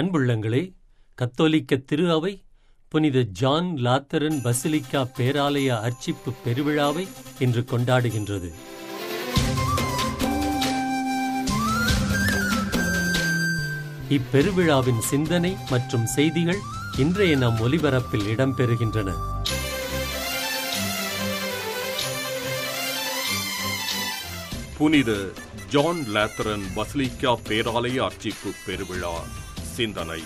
அன்புள்ளங்களே கத்தோலிக்க திரு அவை புனித ஜான் லாத்தரன் பசிலிக்கா பேராலய அர்ச்சிப்பு பெருவிழாவை இன்று கொண்டாடுகின்றது இப்பெருவிழாவின் சிந்தனை மற்றும் செய்திகள் இன்றைய நம் ஒலிபரப்பில் இடம்பெறுகின்றன புனித ஜான் லேத்தரன் பசிலிக்கா பேராலய அர்ச்சிப்பு பெருவிழா சிந்தனை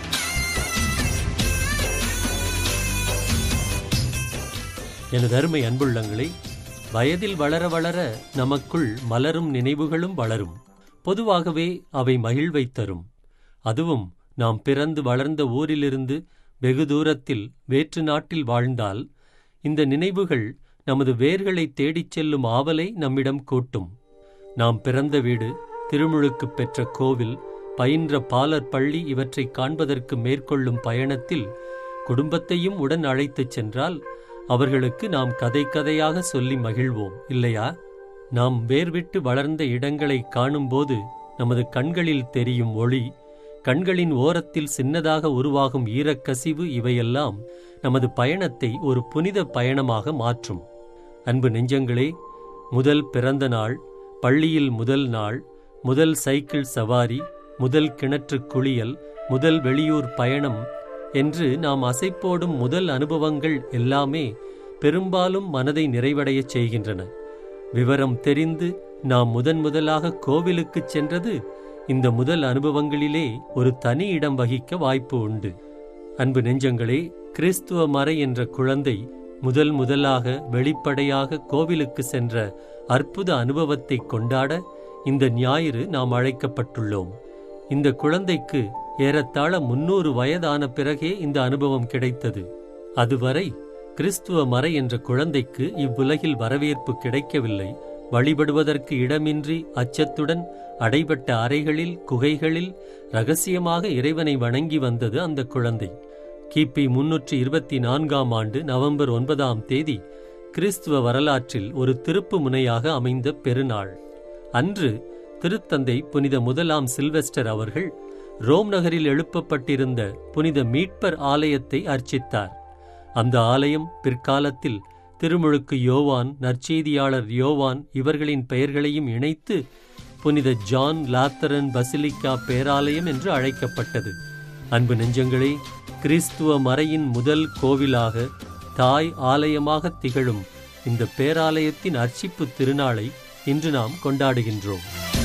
எனது அருமை அன்புள்ளங்களே வயதில் வளர வளர நமக்குள் மலரும் நினைவுகளும் வளரும் பொதுவாகவே அவை மகிழ்வைத் தரும் அதுவும் நாம் பிறந்து வளர்ந்த ஊரிலிருந்து வெகு தூரத்தில் வேற்று நாட்டில் வாழ்ந்தால் இந்த நினைவுகள் நமது வேர்களை தேடிச் செல்லும் ஆவலை நம்மிடம் கூட்டும் நாம் பிறந்த வீடு திருமுழுக்கு பெற்ற கோவில் பயின்ற பாலர் பள்ளி இவற்றை காண்பதற்கு மேற்கொள்ளும் பயணத்தில் குடும்பத்தையும் உடன் அழைத்துச் சென்றால் அவர்களுக்கு நாம் கதை கதையாக சொல்லி மகிழ்வோம் இல்லையா நாம் வேர்விட்டு வளர்ந்த இடங்களை காணும்போது நமது கண்களில் தெரியும் ஒளி கண்களின் ஓரத்தில் சின்னதாக உருவாகும் ஈரக்கசிவு இவையெல்லாம் நமது பயணத்தை ஒரு புனித பயணமாக மாற்றும் அன்பு நெஞ்சங்களே முதல் பிறந்த நாள் பள்ளியில் முதல் நாள் முதல் சைக்கிள் சவாரி முதல் கிணற்று குளியல் முதல் வெளியூர் பயணம் என்று நாம் அசைப்போடும் முதல் அனுபவங்கள் எல்லாமே பெரும்பாலும் மனதை நிறைவடையச் செய்கின்றன விவரம் தெரிந்து நாம் முதன் முதலாக கோவிலுக்குச் சென்றது இந்த முதல் அனுபவங்களிலே ஒரு தனி இடம் வகிக்க வாய்ப்பு உண்டு அன்பு நெஞ்சங்களே கிறிஸ்துவ மறை என்ற குழந்தை முதல் முதலாக வெளிப்படையாக கோவிலுக்கு சென்ற அற்புத அனுபவத்தை கொண்டாட இந்த ஞாயிறு நாம் அழைக்கப்பட்டுள்ளோம் இந்த குழந்தைக்கு ஏறத்தாழ முன்னூறு வயதான பிறகே இந்த அனுபவம் கிடைத்தது அதுவரை கிறிஸ்துவ மறை என்ற குழந்தைக்கு இவ்வுலகில் வரவேற்பு கிடைக்கவில்லை வழிபடுவதற்கு இடமின்றி அச்சத்துடன் அடைபட்ட அறைகளில் குகைகளில் ரகசியமாக இறைவனை வணங்கி வந்தது அந்த குழந்தை கிபி முன்னூற்றி இருபத்தி நான்காம் ஆண்டு நவம்பர் ஒன்பதாம் தேதி கிறிஸ்துவ வரலாற்றில் ஒரு திருப்பு முனையாக அமைந்த பெருநாள் அன்று திருத்தந்தை புனித முதலாம் சில்வெஸ்டர் அவர்கள் ரோம் நகரில் எழுப்பப்பட்டிருந்த புனித மீட்பர் ஆலயத்தை அர்ச்சித்தார் அந்த ஆலயம் பிற்காலத்தில் திருமுழுக்கு யோவான் நற்செய்தியாளர் யோவான் இவர்களின் பெயர்களையும் இணைத்து புனித ஜான் லாத்தரன் பசிலிக்கா பேராலயம் என்று அழைக்கப்பட்டது அன்பு நெஞ்சங்களே கிறிஸ்துவ மறையின் முதல் கோவிலாக தாய் ஆலயமாக திகழும் இந்த பேராலயத்தின் அர்ச்சிப்பு திருநாளை இன்று நாம் கொண்டாடுகின்றோம்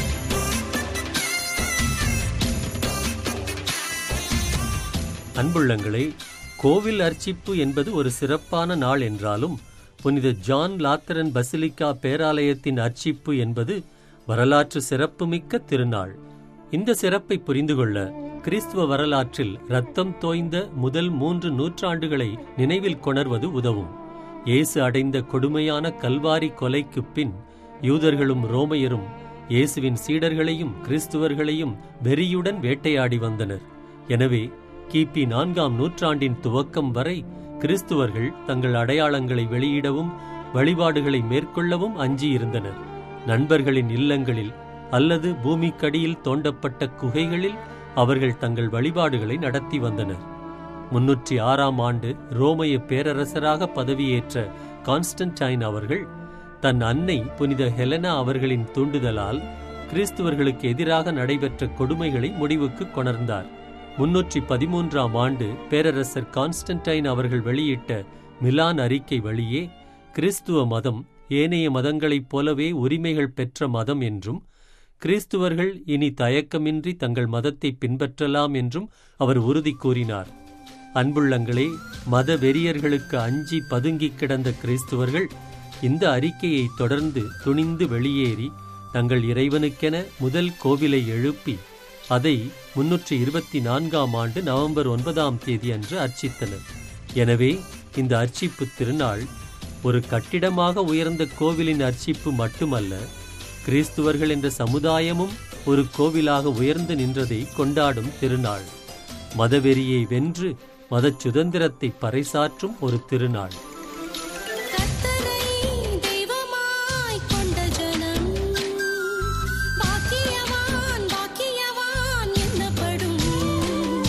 அன்புள்ளங்களே கோவில் அர்ச்சிப்பு என்பது ஒரு சிறப்பான நாள் என்றாலும் புனித ஜான் லாத்தரன் பசிலிக்கா பேராலயத்தின் அர்ச்சிப்பு என்பது வரலாற்று சிறப்புமிக்க திருநாள் இந்த சிறப்பை புரிந்து கொள்ள கிறிஸ்துவ வரலாற்றில் ரத்தம் தோய்ந்த முதல் மூன்று நூற்றாண்டுகளை நினைவில் கொணர்வது உதவும் இயேசு அடைந்த கொடுமையான கல்வாரி கொலைக்கு பின் யூதர்களும் ரோமையரும் இயேசுவின் சீடர்களையும் கிறிஸ்துவர்களையும் வெறியுடன் வேட்டையாடி வந்தனர் எனவே கிபி நான்காம் நூற்றாண்டின் துவக்கம் வரை கிறிஸ்துவர்கள் தங்கள் அடையாளங்களை வெளியிடவும் வழிபாடுகளை மேற்கொள்ளவும் அஞ்சியிருந்தனர் நண்பர்களின் இல்லங்களில் அல்லது பூமிக்கடியில் தோண்டப்பட்ட குகைகளில் அவர்கள் தங்கள் வழிபாடுகளை நடத்தி வந்தனர் முன்னூற்றி ஆறாம் ஆண்டு ரோமைய பேரரசராக பதவியேற்ற கான்ஸ்டன்டைன் அவர்கள் தன் அன்னை புனித ஹெலனா அவர்களின் தூண்டுதலால் கிறிஸ்துவர்களுக்கு எதிராக நடைபெற்ற கொடுமைகளை முடிவுக்கு கொணர்ந்தார் முன்னூற்றி பதிமூன்றாம் ஆண்டு பேரரசர் கான்ஸ்டன்டைன் அவர்கள் வெளியிட்ட மிலான் அறிக்கை வழியே கிறிஸ்துவ மதம் ஏனைய மதங்களைப் போலவே உரிமைகள் பெற்ற மதம் என்றும் கிறிஸ்துவர்கள் இனி தயக்கமின்றி தங்கள் மதத்தை பின்பற்றலாம் என்றும் அவர் உறுதி கூறினார் அன்புள்ளங்களே மத வெறியர்களுக்கு அஞ்சி பதுங்கிக் கிடந்த கிறிஸ்துவர்கள் இந்த அறிக்கையை தொடர்ந்து துணிந்து வெளியேறி தங்கள் இறைவனுக்கென முதல் கோவிலை எழுப்பி அதை முன்னூற்றி இருபத்தி நான்காம் ஆண்டு நவம்பர் ஒன்பதாம் தேதி அன்று அர்ச்சித்தனர் எனவே இந்த அர்ச்சிப்பு திருநாள் ஒரு கட்டிடமாக உயர்ந்த கோவிலின் அர்ச்சிப்பு மட்டுமல்ல கிறிஸ்துவர்கள் என்ற சமுதாயமும் ஒரு கோவிலாக உயர்ந்து நின்றதை கொண்டாடும் திருநாள் மதவெறியை வென்று மதச் சுதந்திரத்தை பறைசாற்றும் ஒரு திருநாள் கர்த்தரை தெய்வமாய் கொண்ட ஜனம் பாக்கியவான் பாக்கியவான் என்னப்படும்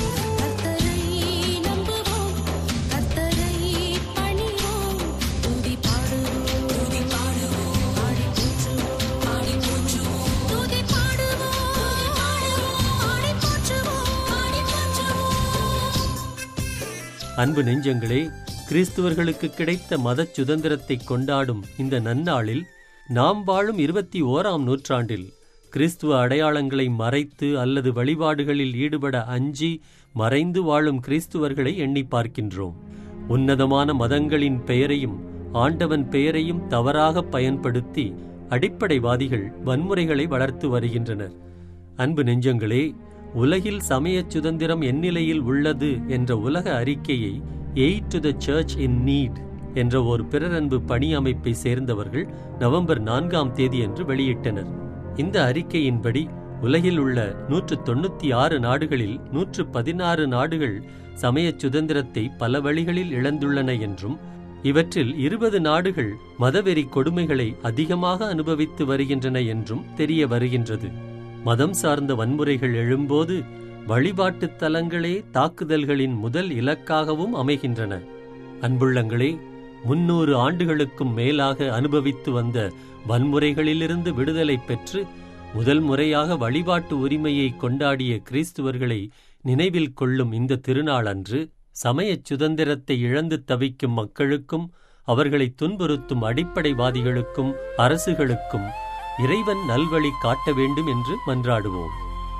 அன்பு நெஞ்சங்களே கிறிஸ்துவர்களுக்கு கிடைத்த மதச் சுதந்திரத்தை கொண்டாடும் இந்த நன்னாளில் நாம் வாழும் இருபத்தி ஓராம் நூற்றாண்டில் கிறிஸ்துவ அடையாளங்களை மறைத்து அல்லது வழிபாடுகளில் ஈடுபட அஞ்சி மறைந்து வாழும் கிறிஸ்துவர்களை எண்ணி பார்க்கின்றோம் உன்னதமான மதங்களின் பெயரையும் ஆண்டவன் பெயரையும் தவறாக பயன்படுத்தி அடிப்படைவாதிகள் வன்முறைகளை வளர்த்து வருகின்றனர் அன்பு நெஞ்சங்களே உலகில் சமயச் சுதந்திரம் எந்நிலையில் உள்ளது என்ற உலக அறிக்கையை aid to the church in need என்ற ஒரு பிறரன்பு பணி அமைப்பை சேர்ந்தவர்கள் நவம்பர் நான்காம் தேதியன்று வெளியிட்டனர் இந்த அறிக்கையின்படி உலகில் உள்ள நூற்று தொண்ணூத்தி ஆறு நாடுகளில் நூற்று பதினாறு நாடுகள் சமயச் சுதந்திரத்தை பல வழிகளில் இழந்துள்ளன என்றும் இவற்றில் இருபது நாடுகள் மதவெறி கொடுமைகளை அதிகமாக அனுபவித்து வருகின்றன என்றும் தெரிய வருகின்றது மதம் சார்ந்த வன்முறைகள் எழும்போது வழிபாட்டுத் தலங்களே தாக்குதல்களின் முதல் இலக்காகவும் அமைகின்றன அன்புள்ளங்களே முன்னூறு ஆண்டுகளுக்கும் மேலாக அனுபவித்து வந்த வன்முறைகளிலிருந்து விடுதலை பெற்று முதல் முறையாக வழிபாட்டு உரிமையை கொண்டாடிய கிறிஸ்துவர்களை நினைவில் கொள்ளும் இந்த திருநாள் அன்று சமயச் சுதந்திரத்தை இழந்து தவிக்கும் மக்களுக்கும் அவர்களை துன்புறுத்தும் அடிப்படைவாதிகளுக்கும் அரசுகளுக்கும் இறைவன் நல்வழி காட்ட வேண்டும் என்று மன்றாடுவோம்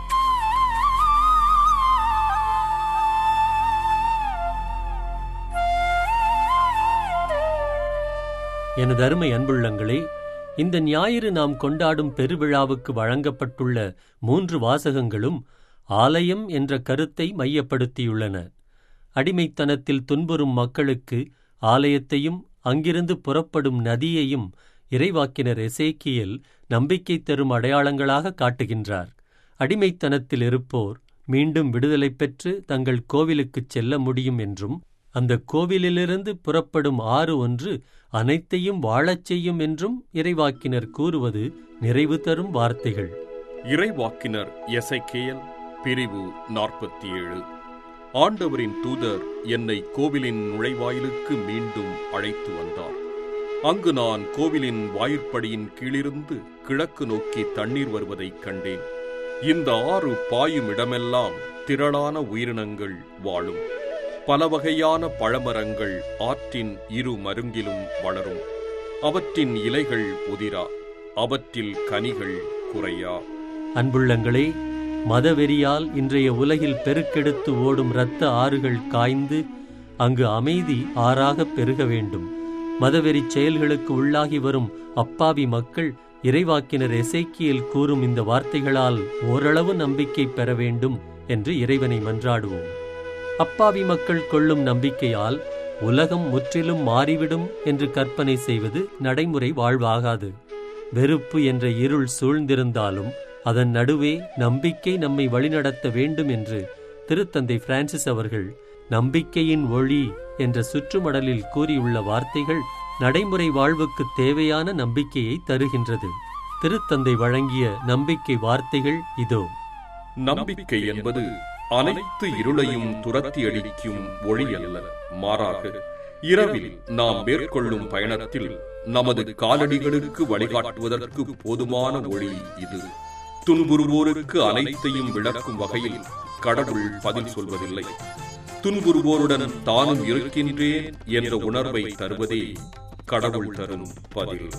எனது அருமை அன்புள்ளங்களே இந்த ஞாயிறு நாம் கொண்டாடும் பெருவிழாவுக்கு வழங்கப்பட்டுள்ள மூன்று வாசகங்களும் ஆலயம் என்ற கருத்தை மையப்படுத்தியுள்ளன அடிமைத்தனத்தில் துன்புறும் மக்களுக்கு ஆலயத்தையும் அங்கிருந்து புறப்படும் நதியையும் இறைவாக்கினர் எசேக்கியல் நம்பிக்கை தரும் அடையாளங்களாக காட்டுகின்றார் அடிமைத்தனத்தில் இருப்போர் மீண்டும் விடுதலை பெற்று தங்கள் கோவிலுக்குச் செல்ல முடியும் என்றும் அந்த கோவிலிலிருந்து புறப்படும் ஆறு ஒன்று அனைத்தையும் வாழச் செய்யும் என்றும் இறைவாக்கினர் கூறுவது நிறைவு தரும் வார்த்தைகள் இறைவாக்கினர் எசைக்கேயல் பிரிவு நாற்பத்தி ஏழு ஆண்டவரின் தூதர் என்னை கோவிலின் நுழைவாயிலுக்கு மீண்டும் அழைத்து வந்தார் அங்கு நான் கோவிலின் வாயிற்படியின் கீழிருந்து கிழக்கு நோக்கி தண்ணீர் வருவதைக் கண்டேன் இந்த ஆறு பாயும் இடமெல்லாம் திரளான உயிரினங்கள் வாழும் பல வகையான பழமரங்கள் ஆற்றின் இரு மருங்கிலும் வளரும் அவற்றின் இலைகள் உதிரா அவற்றில் கனிகள் குறையா அன்புள்ளங்களே மதவெறியால் இன்றைய உலகில் பெருக்கெடுத்து ஓடும் இரத்த ஆறுகள் காய்ந்து அங்கு அமைதி ஆறாக பெருக வேண்டும் மதவெறி செயல்களுக்கு உள்ளாகி வரும் அப்பாவி மக்கள் இறைவாக்கினர் எசேக்கியேல் கூறும் இந்த வார்த்தைகளால் ஓரளவு நம்பிக்கை பெற வேண்டும் என்று இறைவனை மன்றாடுவோம் அப்பாவி மக்கள் கொள்ளும் நம்பிக்கையால் உலகம் முற்றிலும் மாறிவிடும் என்று கற்பனை செய்வது நடைமுறை வாழ்வாகாது வெறுப்பு என்ற இருள் சூழ்ந்திருந்தாலும் அதன் நடுவே நம்பிக்கை நம்மை வழிநடத்த வேண்டும் என்று திருத்தந்தை பிரான்சிஸ் அவர்கள் நம்பிக்கையின் ஒளி என்ற சுற்றுமடலில் கூறியுள்ள வார்த்தைகள் நடைமுறை வாழ்வுக்கு தேவையான நம்பிக்கையை தருகின்றது திருத்தந்தை வழங்கிய நம்பிக்கை வார்த்தைகள் இதோ நம்பிக்கை என்பது அனைத்து இருளையும் துரத்தி அடிக்கும் ஒளி அல்ல மாறாக இரவில் நாம் மேற்கொள்ளும் பயணத்தில் நமது காலடிகளுக்கு வழிகாட்டுவதற்கு போதுமான ஒளி இது துன்புறுவோருக்கு அனைத்தையும் விளக்கும் வகையில் கடவுள் பதில் சொல்வதில்லை துன்புறுவோருடன் தானும் இருக்கின்றேன் என்ற உணர்வை தருவதே கடவுள் தரும் பதில்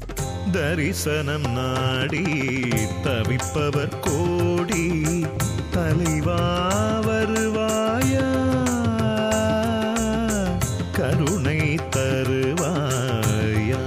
தரிசனம் நாடி தவிப்பவர் கோடி தலைவா வருவாயா கருணை தருவாயா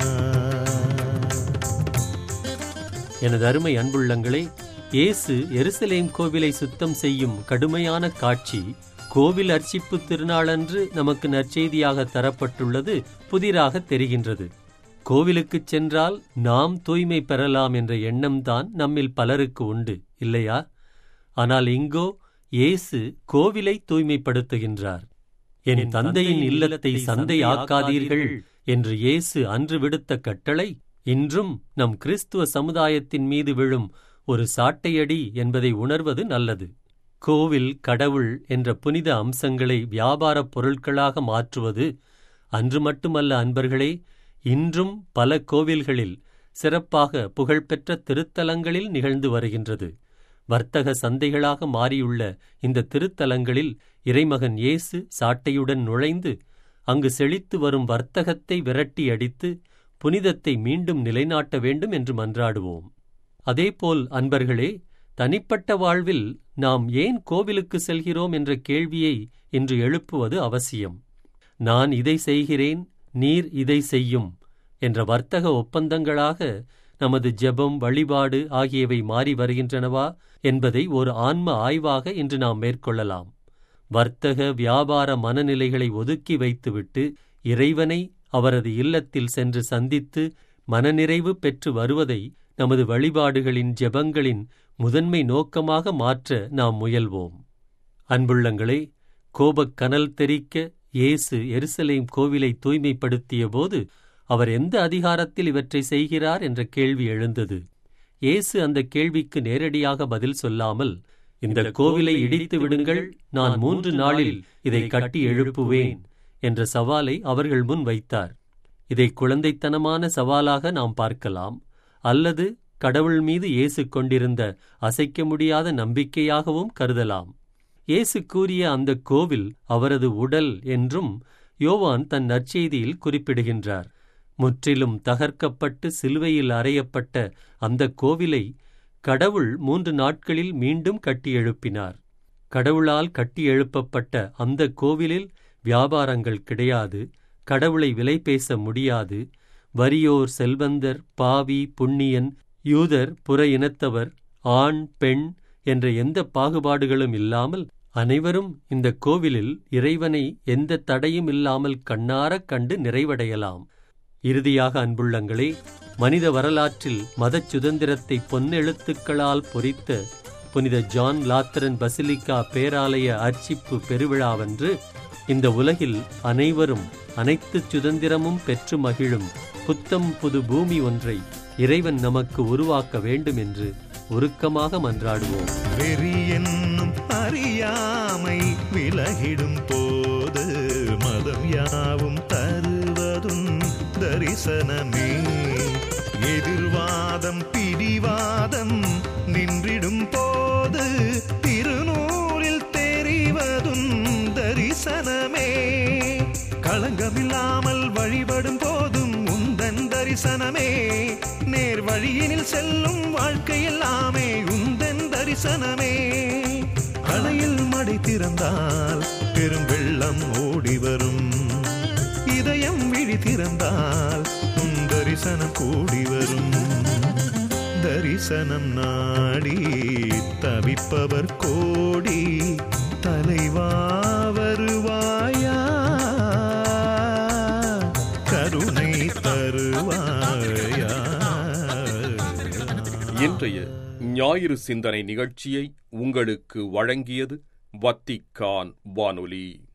எனது அருமை அன்புள்ளங்களே இயேசு எருசலேம் கோவிலை சுத்தம் செய்யும் கடுமையான காட்சி கோவில் அர்ச்சிப்பு திருநாளன்று நமக்கு நற்செய்தியாக தரப்பட்டுள்ளது புதிராக தெரிகின்றது கோவிலுக்குச் சென்றால் நாம் தூய்மை பெறலாம் என்ற எண்ணம்தான் நம்மில் பலருக்கு உண்டு இல்லையா ஆனால் இங்கோ இயேசு கோவிலை தூய்மைப்படுத்துகின்றார் என் தந்தையின் இல்லத்தை சந்தை ஆக்காதீர்கள் என்று இயேசு அன்று விடுத்த கட்டளை இன்றும் நம் கிறிஸ்துவ சமுதாயத்தின் மீது விழும் ஒரு சாட்டையடி என்பதை உணர்வது நல்லது கோவில் கடவுள் என்ற புனித அம்சங்களை வியாபாரப் பொருட்களாக மாற்றுவது அன்று மட்டுமல்ல அன்பர்களே இன்றும் பல கோவில்களில் சிறப்பாக புகழ்பெற்ற திருத்தலங்களில் நிகழ்ந்து வருகின்றது வர்த்தக சந்தைகளாக மாறியுள்ள இந்த திருத்தலங்களில் இறைமகன் இயேசு சாட்டையுடன் நுழைந்து அங்கு செழித்து வரும் வர்த்தகத்தை விரட்டி அடித்து புனிதத்தை மீண்டும் நிலைநாட்ட வேண்டும் என்று மன்றாடுவோம் அதேபோல் அன்பர்களே தனிப்பட்ட வாழ்வில் நாம் ஏன் கோவிலுக்கு செல்கிறோம் என்ற கேள்வியை இன்று எழுப்புவது அவசியம் நான் இதை செய்கிறேன் நீர் இதை செய்யும் என்ற வர்த்தக ஒப்பந்தங்களாக நமது ஜெபம் வழிபாடு ஆகியவை மாறி வருகின்றனவா என்பதை ஒரு ஆன்ம ஆய்வாக இன்று நாம் மேற்கொள்ளலாம் வர்த்தக வியாபார மனநிலைகளை ஒதுக்கி வைத்துவிட்டு இறைவனை அவரது இல்லத்தில் சென்று சந்தித்து மனநிறைவு பெற்று வருவதை நமது வழிபாடுகளின் ஜெபங்களின் முதன்மை நோக்கமாக மாற்ற நாம் முயல்வோம் அன்புள்ளங்களே கோபக் கனல் தெறிக்க இயேசு எருசலேம் கோவிலை தூய்மைப்படுத்திய போது அவர் எந்த அதிகாரத்தில் இவற்றை செய்கிறார் என்ற கேள்வி எழுந்தது இயேசு அந்த கேள்விக்கு நேரடியாக பதில் சொல்லாமல் இந்த கோவிலை இடித்து விடுங்கள் நான் மூன்று நாளில் இதை கட்டி எழுப்புவேன் என்ற சவாலை அவர்கள் முன் வைத்தார் இதை குழந்தைத்தனமான சவாலாக நாம் பார்க்கலாம் அல்லது கடவுள் மீது இயேசு கொண்டிருந்த அசைக்க முடியாத நம்பிக்கையாகவும் கருதலாம் இயேசு கூறிய அந்த கோவில் அவரது உடல் என்றும் யோவான் தன் நற்செய்தியில் குறிப்பிடுகின்றார் முற்றிலும் தகர்க்கப்பட்டு சிலுவையில் அறையப்பட்ட அந்த கோவிலை கடவுள் மூன்று நாட்களில் மீண்டும் கட்டி எழுப்பினார் கடவுளால் கட்டி எழுப்பப்பட்ட அந்த கோவிலில் வியாபாரங்கள் கிடையாது கடவுளை விலை பேச முடியாது வறியோர் செல்வந்தர் பாவி புண்ணியன் யூதர் புற இனத்தவர் ஆண் பெண் என்ற எந்த பாகுபாடுகளும் இல்லாமல் அனைவரும் இந்த கோவிலில் இறைவனை எந்த தடையும் இல்லாமல் கண்ணாரக் கண்டு நிறைவடையலாம் இறுதியாக அன்புள்ளங்களே மனித வரலாற்றில் மதச் சுதந்திரத்தை பொன்னெழுத்துக்களால் பொறித்த புனித ஜான் லாத்தரன் பசிலிக்கா பேராலய அர்ச்சிப்பு பெருவிழாவன்று இந்த உலகில் அனைவரும் அனைத்து சுதந்திரமும் பெற்று மகிழும் புத்தம் புது பூமி ஒன்றை இறைவன் நமக்கு உருவாக்க வேண்டும் என்று உருக்கமாக மன்றாடுவோம் வெறி என்னும் அறியாமை விலகிடும் போது மதம் யாவும் தருவதும் தரிசனமே எதிர்வாதம் பிடிவாதம் நின்றிடும் போது திருநூறில் தெரிவதும் தரிசனமே களங்கமில்லாமல் வழிபடும் போதும் உந்தன் தரிசனமே நேர் வழியினில் செல்லும் வாழ்க்கை எல்லாமே உந்தன் தரிசனமே கடையில் மடை திறந்தால் பெரும் வெள்ளம் ஓடி வரும் இதயம் விழி திறந்தால் உன் தரிசனம் கூடி வரும் தரிசனம் நாடி தவிப்பவர் கோடி தலைவா வருவாயா கருணை தருவாயா இன்றைய ஞாயிறு சிந்தனை நிகழ்ச்சியை உங்களுக்கு வழங்கியது வத்திக்கான் வானொலி